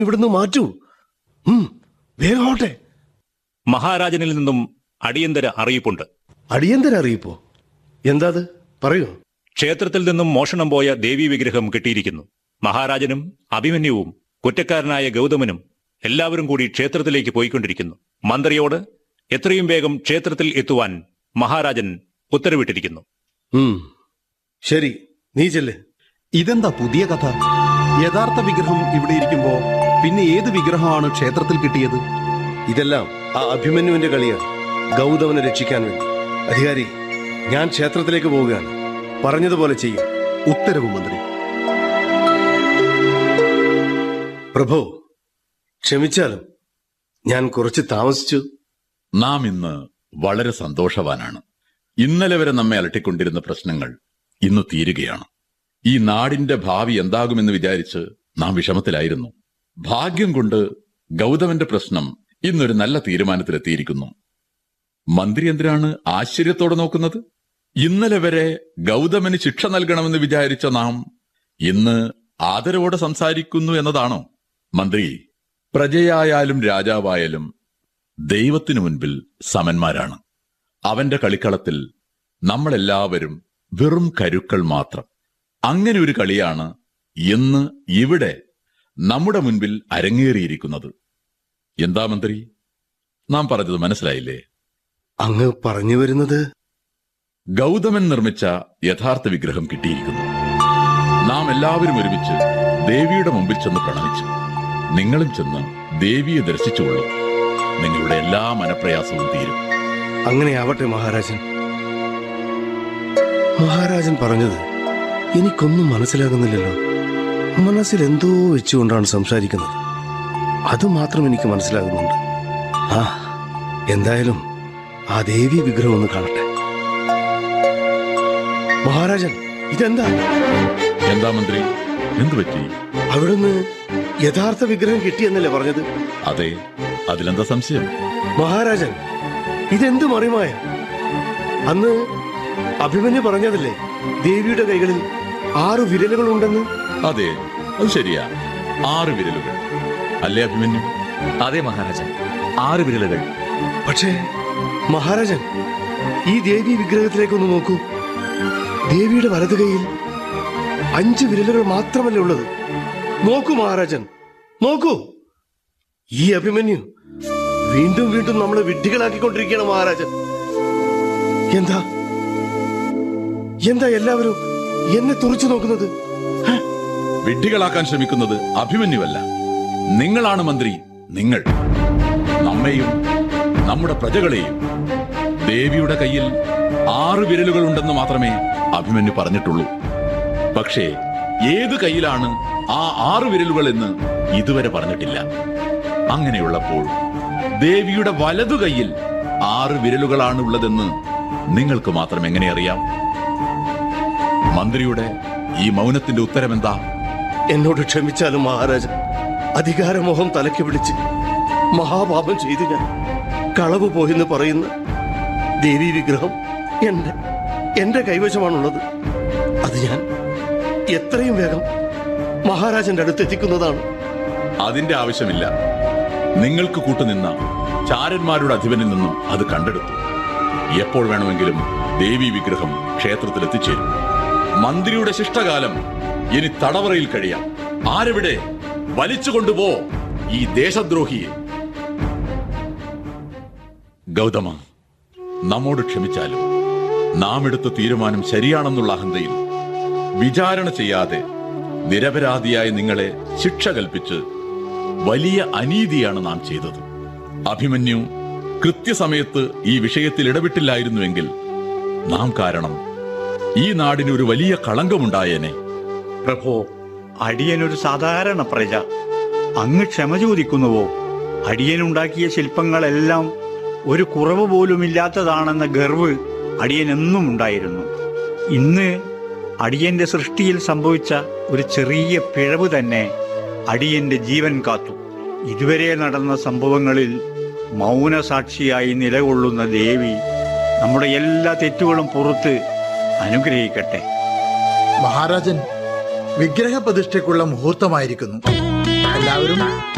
ഇവിടുന്ന് മാറ്റൂ ഉം, വേഗം ആവട്ടെ മഹാരാജനിൽ നിന്നും അടിയന്തര അറിയിപ്പുണ്ട് അടിയന്തര അറിയിപ്പോ എന്താ അത് പറയൂ ക്ഷേത്രത്തിൽ നിന്നും മോഷണം പോയ ദേവീ വിഗ്രഹം കിട്ടിയിരിക്കുന്നു മഹാരാജനും അഭിമന്യുവും കുറ്റക്കാരനായ ഗൗതമനും എല്ലാവരും കൂടി ക്ഷേത്രത്തിലേക്ക് പോയിക്കൊണ്ടിരിക്കുന്നു മന്ത്രിയോട് എത്രയും വേഗം ക്ഷേത്രത്തിൽ എത്തുവാൻ മഹാരാജൻ ഉത്തരവിട്ടിരിക്കുന്നു ഉം, ശരി നീ ചെല്ല് ഇതെന്താ പുതിയ കഥ യഥാർത്ഥ വിഗ്രഹം ഇവിടെ ഇരിക്കുമ്പോ പിന്നെ ഏത് വിഗ്രഹമാണ് ക്ഷേത്രത്തിൽ കിട്ടിയത് ഇതെല്ലാം ആ അഭിമന്യുവിന്റെ കളിയാണ് ഗൗതമനെ രക്ഷിക്കാൻ വേണ്ടി അധികാരി ഞാൻ ക്ഷേത്രത്തിലേക്ക് പോവുകയാണ് പറഞ്ഞതുപോലെ ചെയ്യും ഉത്തരവ് മന്ത്രി പ്രഭു ക്ഷമിച്ചാലും ഞാൻ കുറച്ച് താമസിച്ചു നാം ഇന്ന് വളരെ സന്തോഷവാനാണ് ഇന്നലെ വരെ നമ്മെ അലട്ടിക്കൊണ്ടിരുന്ന പ്രശ്നങ്ങൾ ഇന്ന് തീരുകയാണ് ഈ നാടിന്റെ ഭാവി എന്താകുമെന്ന് വിചാരിച്ച് നാം വിഷമത്തിലായിരുന്നു ഭാഗ്യം കൊണ്ട് ഗൗതമന്റെ പ്രശ്നം ഇന്നൊരു നല്ല തീരുമാനത്തിലെത്തിയിരിക്കുന്നു മന്ത്രി എന്തിനാണ് ആശ്ചര്യത്തോടെ നോക്കുന്നത് ഇന്നലെ വരെ ഗൗതമന് ശിക്ഷ നൽകണമെന്ന് വിചാരിച്ച നാം ഇന്ന് ആദരവോടെ സംസാരിക്കുന്നു എന്നതാണോ മന്ത്രി പ്രജയായാലും രാജാവായാലും ദൈവത്തിനു മുൻപിൽ സമന്മാരാണ് അവന്റെ കളിക്കളത്തിൽ നമ്മളെല്ലാവരും വെറും കരുക്കൾ മാത്രം അങ്ങനെ ഒരു കളിയാണ് ഇന്ന് ഇവിടെ നമ്മുടെ മുൻപിൽ അരങ്ങേറിയിരിക്കുന്നത് എന്താ മന്ത്രി നാം പറഞ്ഞത് മനസ്സിലായില്ലേ അങ്ങ് പറഞ്ഞു വരുന്നത് ഗൗതമൻ നിർമ്മിച്ച യഥാർത്ഥ വിഗ്രഹം കിട്ടിയിരിക്കുന്നു നാം എല്ലാവരും ഒരുമിച്ച് ദേവിയുടെ മുമ്പിൽ ചെന്ന് പ്രണമിച്ചു നിങ്ങളും ചെന്ന് ദേവിയെ ദർശിച്ചുകൊള്ളൂ നിങ്ങളുടെ എല്ലാ മനപ്രയാസവും തീരും അങ്ങനെ ആവട്ടെ മഹാരാജൻ മഹാരാജൻ പറഞ്ഞത് എനിക്കൊന്നും മനസ്സിലാകുന്നില്ലല്ലോ മനസ്സിൽ എന്തോ വെച്ചുകൊണ്ടാണ് സംസാരിക്കുന്നത് അത് മാത്രം എനിക്ക് മനസ്സിലാകുന്നുണ്ട് ആ എന്തായാലും ആ ദേവി വിഗ്രഹം ഒന്ന് കാണട്ടെ മഹാരാജൻ ഇതെന്താ എന്താ മന്ത്രി എന്തു പറ്റി അവിടുന്ന് യഥാർത്ഥ വിഗ്രഹം കിട്ടിയെന്നല്ലേ പറഞ്ഞത് അതെ അതിലെന്താ സംശയം മഹാരാജൻ ഇതെന്ത് മറിമായ അന്ന് അഭിമന്യു പറഞ്ഞതല്ലേ ദേവിയുടെ കൈകളിൽ ആറ് വിരലുകൾ ഉണ്ടെന്ന് അതെ അത് ശരിയാ ആറ് വിരലുകൾ അല്ലേ അഭിമന്യു അതെ മഹാരാജൻ ആറ് വിരലുകൾ പക്ഷേ മഹാരാജൻ ഈ ദേവി വിഗ്രഹത്തിലേക്കൊന്ന് നോക്കൂ ദേവിയുടെ വലത് കൈയിൽ അഞ്ച് വിരലുകൾ മാത്രമല്ലേ ഉള്ളത് നോക്കൂ മഹാരാജൻ നോക്കൂ ഈ അഭിമന്യു വീണ്ടും വീണ്ടും നമ്മളെ വിഡ്ഢികളാക്കിക്കൊണ്ടിരിക്കുകയാണ് മഹാരാജൻ എന്താ എന്താ എല്ലാവരും എന്നെ തുറച്ചു നോക്കുന്നത് ഹ? വിഡ്ഢികളാക്കാൻ ശ്രമിക്കുന്നത് അഭിമന്യുവല്ല നിങ്ങളാണ് മന്ത്രി നിങ്ങൾ നമ്മെയും നമ്മുടെ പ്രജകളെയും ദേവിയുടെ കയ്യിൽ ആറ് വിരലുകൾ ഉണ്ടെന്ന് മാത്രമേ അഭിമന്യു പറഞ്ഞിട്ടുള്ളൂ പക്ഷേ ഏത് കയ്യിലാണ് ആ ആറ് വിരലുകൾ എന്ന് ഇതുവരെ പറഞ്ഞിട്ടില്ല അങ്ങനെയുള്ളപ്പോൾ ദേവിയുടെ വലതു കൈയിൽ ആറ് വിരലുകളാണ് ഉള്ളതെന്ന് നിങ്ങൾക്ക് മാത്രം എങ്ങനെ അറിയാം മന്ത്രിയുടെ ഈ മൗനത്തിന്റെ ഉത്തരമെന്താ എന്നോട് ക്ഷമിച്ചാലും മഹാരാജൻ അധികാരമോഹം തലയ്ക്ക് പിടിച്ച് മഹാപാപം ചെയ്തു ഞാൻ കളവ് പോയെന്ന് പറയുന്ന ദേവി വിഗ്രഹം എന്റെ എന്റെ കൈവശമാണുള്ളത് അത് ഞാൻ എത്രയും വേഗം മഹാരാജന്റെ അടുത്ത് എത്തിക്കുന്നതാണ് അതിന്റെ ആവശ്യമില്ല നിങ്ങൾക്ക് കൂട്ടുനിന്ന ചാരന്മാരുടെ അധിപനിൽ നിന്നും അത് കണ്ടെടുത്തു എപ്പോൾ വേണമെങ്കിലും ദേവി വിഗ്രഹം ക്ഷേത്രത്തിൽ എത്തിച്ചേരും മന്ത്രിയുടെ ശിഷ്ടകാലം ഇനി തടവറയിൽ കഴിയാം ആരെവിടെ വലിച്ചു കൊണ്ടുപോ ഈ ദേശദ്രോഹിയെ ഗൗതമ നമ്മോട് ക്ഷമിച്ചാലും നാം എടുത്ത തീരുമാനം ശരിയാണെന്നുള്ള അഹന്തയിൽ വിചാരണ ചെയ്യാതെ നിരപരാധിയായ നിങ്ങളെ ശിക്ഷ കൽപ്പിച്ച് വലിയ അനീതിയാണ് നാം ചെയ്തത് അഭിമന്യു കൃത്യസമയത്ത് ഈ വിഷയത്തിൽ ഇടപെട്ടില്ലായിരുന്നുവെങ്കിൽ നാം കാരണം ഈ നാടിന് ഒരു വലിയ കളങ്കമുണ്ടായേനെ പ്രഭോ അടിയനൊരു സാധാരണ പ്രജ അങ്ങ് ക്ഷമ ചോദിക്കുന്നുവോ അടിയനുണ്ടാക്കിയ ശില്പങ്ങളെല്ലാം ഒരു കുറവ് പോലുമില്ലാത്തതാണെന്ന ഗർവ് അടിയനെന്നും ഉണ്ടായിരുന്നു ഇന്ന് അടിയന്റെ സൃഷ്ടിയിൽ സംഭവിച്ച ഒരു ചെറിയ പിഴവ് തന്നെ അടിയന്റെ ജീവൻ കാത്തു ഇതുവരെ നടന്ന സംഭവങ്ങളിൽ മൗനസാക്ഷിയായി നിലകൊള്ളുന്ന ദേവി നമ്മുടെ എല്ലാ തെറ്റുകളും പുറത്ത് അനുഗ്രഹിക്കട്ടെ മഹാരാജൻ വിഗ്രഹ പ്രതിഷ്ഠയ്ക്കുള്ള മുഹൂർത്തമായിരിക്കുന്നു എല്ലാവരും